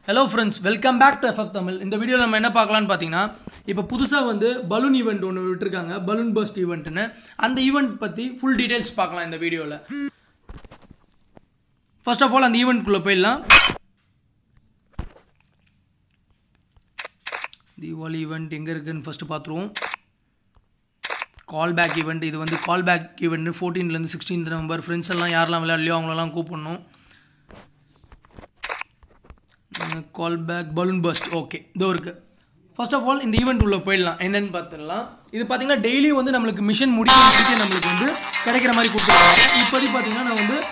hello friends welcome back to FF Tamil இந்த வீடியோவில் நம்ம என்ன பார்க்கலான்னு பார்த்தீங்கன்னா இப்போ புதுசாக வந்து பலூன் ஈவெண்ட் ஒன்று விட்டுருக்காங்க பலூன் பர்ஸ்ட் ஈவெண்ட்னு அந்த ஈவெண்ட் பற்றி ஃபுல் டீட்டெயில்ஸ் பார்க்கலாம் இந்த வீடியோவில் ஃபர்ஸ்ட் ஆஃப் ஆல் அந்த ஈவெண்ட்குள்ளே போயிடலாம் தீபாவளி ஈவெண்ட் எங்கே இருக்குன்னு ஃபஸ்ட்டு பார்த்துருவோம் கால் பேக் ஈவெண்ட் இது வந்து கால் பேக் ஈவெண்ட் ஃபோர்டீன்லேருந்து சிக்ஸ்டீன்த் நவம்பர் ஃப்ரெண்ட்ஸ் எல்லாம் யாரெல்லாம் விளையாடலையோ அவங்களெல்லாம் கூப்பிடணும் call back balloon burst okay இதோ இருக்குது ஃபர்ஸ்ட் ஆஃப் ஆல் இந்த ஈவெண்ட் உள்ள போயிடலாம் என்னன்னு பார்த்துடலாம் இது பார்த்தீங்கன்னா டெய்லி வந்து நம்மளுக்கு மிஷன் முடிக்க முடிக்க நம்மளுக்கு வந்து கிடைக்கிற மாதிரி கொடுத்துருக்காங்க இப்போதைக்கு பார்த்தீங்கன்னா நான் வந்து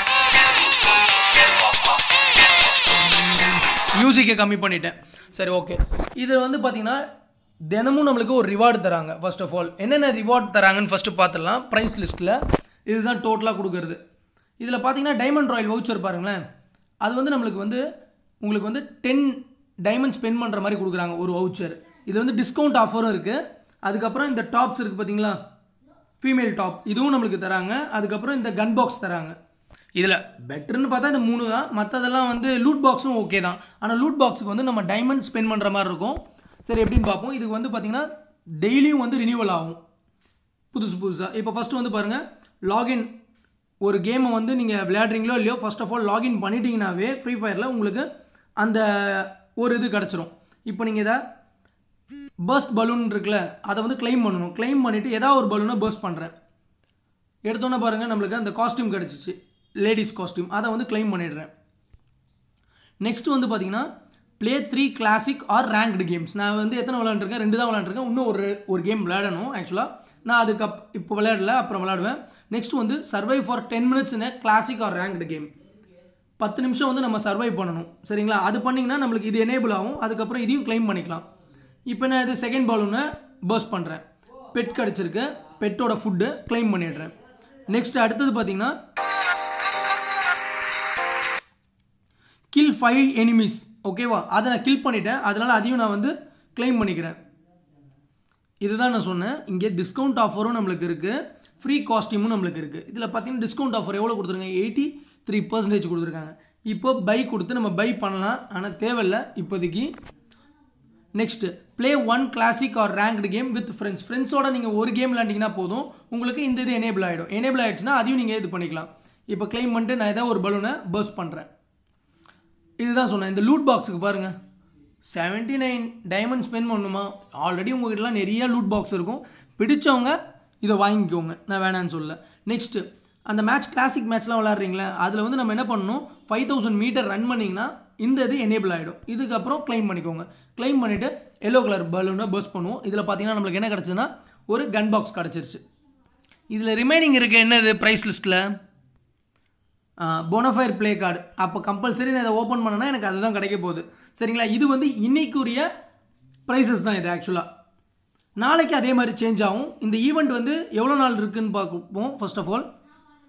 மியூசிக்கை கம்மி பண்ணிட்டேன் சரி ஓகே இது வந்து பார்த்தீங்கன்னா தினமும் நம்மளுக்கு ஒரு ரிவார்டு தராங்க ஃபர்ஸ்ட் ஆஃப் ஆல் என்னென்ன ரிவார்டு தராங்கன்னு ஃபஸ்ட்டு பார்த்துடலாம் ப்ரைஸ் லிஸ்ட்டில் இதுதான் டோட்டலாக கொடுக்குறது இதில் பார்த்தீங்கன்னா டைமண்ட் ராயல் வவுச்சர் பாருங்களேன் அது வந்து நம்மளுக்கு வந்து உங்களுக்கு வந்து டென் டைமண்ட் ஸ்பெண்ட் பண்ணுற மாதிரி கொடுக்குறாங்க ஒரு வவுச்சர் இது வந்து டிஸ்கவுண்ட் ஆஃபரும் இருக்குது அதுக்கப்புறம் இந்த டாப்ஸ் இருக்குது பார்த்தீங்களா ஃபீமேல் டாப் இதுவும் நம்மளுக்கு தராங்க அதுக்கப்புறம் இந்த கன் பாக்ஸ் தராங்க இதில் பெட்டர்னு பார்த்தா இந்த மூணு தான் மற்றதெல்லாம் வந்து லூட் பாக்ஸும் ஓகே தான் ஆனால் லூட் பாக்ஸுக்கு வந்து நம்ம டைமண்ட் ஸ்பெண்ட் பண்ணுற மாதிரி இருக்கும் சரி எப்படின்னு பார்ப்போம் இதுக்கு வந்து பார்த்திங்கன்னா டெய்லியும் வந்து ரினியூவல் ஆகும் புதுசு புதுசாக இப்போ ஃபஸ்ட்டு வந்து பாருங்கள் லாகின் ஒரு கேமை வந்து நீங்கள் விளையாடுறீங்களோ இல்லையோ ஃபர்ஸ்ட் ஆஃப் ஆல் லாகின் பண்ணிட்டீங்கனாவே ஃப்ரீ ஃபயரில் உங்களுக்கு அந்த ஒரு இது கிடச்சிரும் இப்போ நீங்கள் இதை பர்ஸ்ட் பலூன் இருக்குல்ல அதை வந்து claim பண்ணணும் claim பண்ணிவிட்டு ஏதாவது ஒரு பலூனை பர்ஸ்ட் பண்ணுறேன் எடுத்தோன்னே பாருங்கள் நம்மளுக்கு அந்த காஸ்டியூம் கிடச்சிச்சு லேடிஸ் காஸ்டியூம் அதை வந்து claim பண்ணிடுறேன் நெக்ஸ்ட் வந்து பார்த்தீங்கன்னா play three classic or ranked games நான் வந்து எத்தனை விளாண்டுருக்கேன் ரெண்டு தான் விளாண்டுருக்கேன் இன்னும் ஒரு ஒரு கேம் விளையாடணும் ஆக்சுவலாக நான் அதுக்கு அப் இப்போ விளையாடல அப்புறம் விளையாடுவேன் நெக்ஸ்ட் வந்து சர்வை ஃபார் டென் மினிட்ஸ்னு கிளாசிக் ஆர் ரேங்க்டு கேம் பத்து நிமிஷம் வந்து நம்ம சர்வை பண்ணணும் சரிங்களா அது பண்ணிங்கன்னா நம்மளுக்கு இது எனேபிள் ஆகும் அதுக்கப்புறம் இதையும் claim பண்ணிக்கலாம் இப்போ நான் இது செகண்ட் பாலூனை பர்ஸ்ட் பண்ணுறேன் பெட் கிடச்சிருக்கு பெட்டோட ஃபுட்டு claim பண்ணிடுறேன் நெக்ஸ்ட் அடுத்தது பார்த்தீங்கன்னா கில் ஃபைவ் எனிமீஸ் ஓகேவா அதை நான் கில் பண்ணிட்டேன் அதனால் அதையும் நான் வந்து claim பண்ணிக்கிறேன் இதுதான் நான் சொன்னேன் இங்கே டிஸ்கவுண்ட் ஆஃபரும் நம்மளுக்கு இருக்குது ஃப்ரீ காஸ்டியூமும் நம்மளுக்கு இருக்குது இதில் பார்த்தீங்கன்னா டிஸ்கவுண்ட் ஆஃபர் எவ்வளோ கொடுத்துருக்காங்க எயிட்டி த்ரீ பர்சன்டேஜ் கொடுத்துருக்காங்க இப்போ பை கொடுத்து நம்ம பை பண்ணலாம் ஆனால் தேவையில்லை இப்போதைக்கு next play one classic or ranked game with friends ஃப்ரெண்ட்ஸோட நீங்கள் ஒரு கேம் விளாண்டிங்கன்னா போதும் உங்களுக்கு இந்த இது எனேபிள் ஆகிடும் எனேபிள் ஆகிடுச்சுன்னா அதையும் நீங்கள் இது பண்ணிக்கலாம் இப்போ claim பண்ணிட்டு நான் ஏதாவது ஒரு பலூனை பர்ஸ்ட் பண்ணுறேன் இதுதான் சொன்னேன் இந்த லூட் பாக்ஸுக்கு பாருங்கள் செவன்ட்டி நைன் டைமண்ட் ஸ்பெண்ட் பண்ணணுமா ஆல்ரெடி உங்ககிட்டலாம் நிறைய லூட் பாக்ஸ் இருக்கும் பிடிச்சவங்க இதை வாங்கிக்கோங்க நான் வேணான்னு சொல்ல நெக்ஸ்ட்டு அந்த மேட்ச் கிளாசிக் மேட்ச்லாம் விளாட்றீங்களே அதில் வந்து நம்ம என்ன பண்ணணும் ஃபைவ் தௌசண்ட் மீட்டர் ரன் பண்ணிங்கன்னா இந்த இது எனேபிள் ஆகிடும் இதுக்கப்புறம் claim பண்ணிக்கோங்க claim பண்ணிவிட்டு எல்லோ கலர் பலூனை பர்ஸ்ட் பண்ணுவோம் இதில் பார்த்தீங்கன்னா நம்மளுக்கு என்ன கிடச்சுன்னா ஒரு கன் பாக்ஸ் கிடச்சிருச்சு இதில் ரிமைனிங் இருக்குது என்னது ப்ரைஸ் லிஸ்ட்டில் போனஃபயர் ப்ளே கார்டு அப்போ கம்பல்சரி நான் இதை ஓப்பன் பண்ணனா எனக்கு அதுதான் கிடைக்க போகுது சரிங்களா இது வந்து இன்னைக்குரிய ப்ரைஸஸ் தான் இது ஆக்சுவலாக நாளைக்கு அதே மாதிரி சேஞ்ச் ஆகும் இந்த ஈவெண்ட் வந்து எவ்வளோ நாள் இருக்குன்னு பார்ப்போம் ஃபர்ஸ்ட் ஆஃப் ஆல்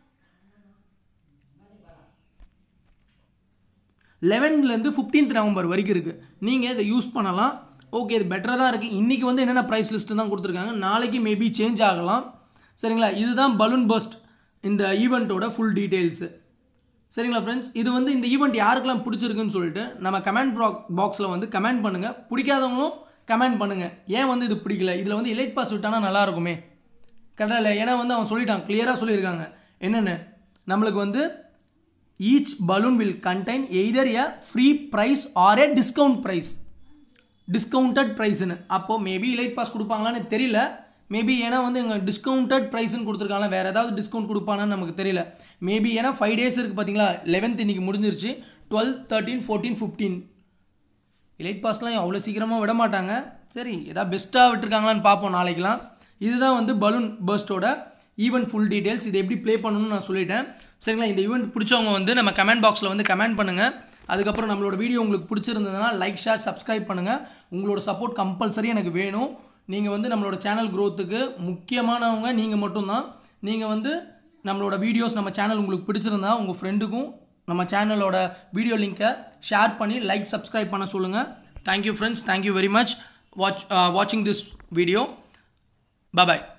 லெவன்லேருந்து ஃபிஃப்டீன்த் நவம்பர் வரைக்கும் இருக்குது நீங்கள் இதை யூஸ் பண்ணலாம் ஓகே இது பெட்டராக தான் இருக்குது இன்றைக்கி வந்து என்னென்ன ப்ரைஸ் லிஸ்ட்டு தான் கொடுத்துருக்காங்க நாளைக்கு மேபி சேஞ்ச் ஆகலாம் சரிங்களா இதுதான் பலூன் பர்ஸ்ட் இந்த ஈவெண்ட்டோட ஃபுல் டீட்டெயில்ஸு சரிங்களா ஃப்ரெண்ட்ஸ் இது வந்து இந்த ஈவெண்ட் யாருக்கெல்லாம் பிடிச்சிருக்குன்னு சொல்லிட்டு நம்ம கமெண்ட் பாக்ஸில் வந்து கமெண்ட் பண்ணுங்கள் பிடிக்காதவங்களும் கமெண்ட் பண்ணுங்கள் ஏன் வந்து இது பிடிக்கல இதில் வந்து எலைட் பாஸ் விட்டானா நல்லா இருக்குமே கரெக்டாக இல்லை ஏன்னா வந்து அவன் சொல்லிட்டான் கிளியராக சொல்லியிருக்காங்க என்னென்னு நம்மளுக்கு வந்து each balloon will contain either a free prize or a discount prize discounted ப்ரைஸ்னு அப்போது மேபி இலைட் பாஸ் கொடுப்பாங்களான்னு தெரியல மேபி ஏன்னா வந்து இங்கே டிஸ்கவுண்டட் ப்ரைஸ்னு கொடுத்துருக்காங்க வேறு ஏதாவது டிஸ்கவுண்ட் கொடுப்பானான்னு நமக்கு தெரியல மேபி ஏன்னா ஃபைவ் டேஸ் இருக்குது பார்த்தீங்களா லெவன்த் இன்றைக்கி முடிஞ்சிருச்சு twelve thirteen fourteen fifteen elite பாஸ்லாம் அவ்வளோ சீக்கிரமாக விட மாட்டாங்க சரி ஏதாவது பெஸ்ட்டாக விட்டுருக்காங்களான்னு பார்ப்போம் நாளைக்கெலாம் இதுதான் வந்து பலூன் பர்ஸ்ட்டோட ஈவெண்ட் ஃபுல் டீட்டெயில்ஸ் இதை எப்படி ப்ளே பண்ணணும்னு நான் சொல்லிட்டேன் சரிங்களா இந்த ஈவெண்ட் பிடிச்சவங்க வந்து நம்ம கமெண்ட் பாக்ஸில் வந்து கமெண்ட் பண்ணுங்கள் அதுக்கப்புறம் நம்மளோட வீடியோ உங்களுக்கு பிடிச்சிருந்ததுன்னா லைக் ஷேர் சப்ஸ்கிரைப் பண்ணுங்கள் உங்களோட சப்போர்ட் கம்பல்சரி எனக்கு வேணும் நீங்கள் வந்து நம்மளோட சேனல் க்ரோத்துக்கு முக்கியமானவங்க நீங்கள் மட்டும்தான் நீங்கள் வந்து நம்மளோட வீடியோஸ் நம்ம சேனல் உங்களுக்கு பிடிச்சிருந்தா உங்கள் ஃப்ரெண்டுக்கும் நம்ம சேனலோட வீடியோ லிங்க்கை ஷேர் பண்ணி லைக் சப்ஸ்கிரைப் பண்ண சொல்லுங்கள் thank you friends thank you very much watch வாட்சிங் திஸ் வீடியோ பாய்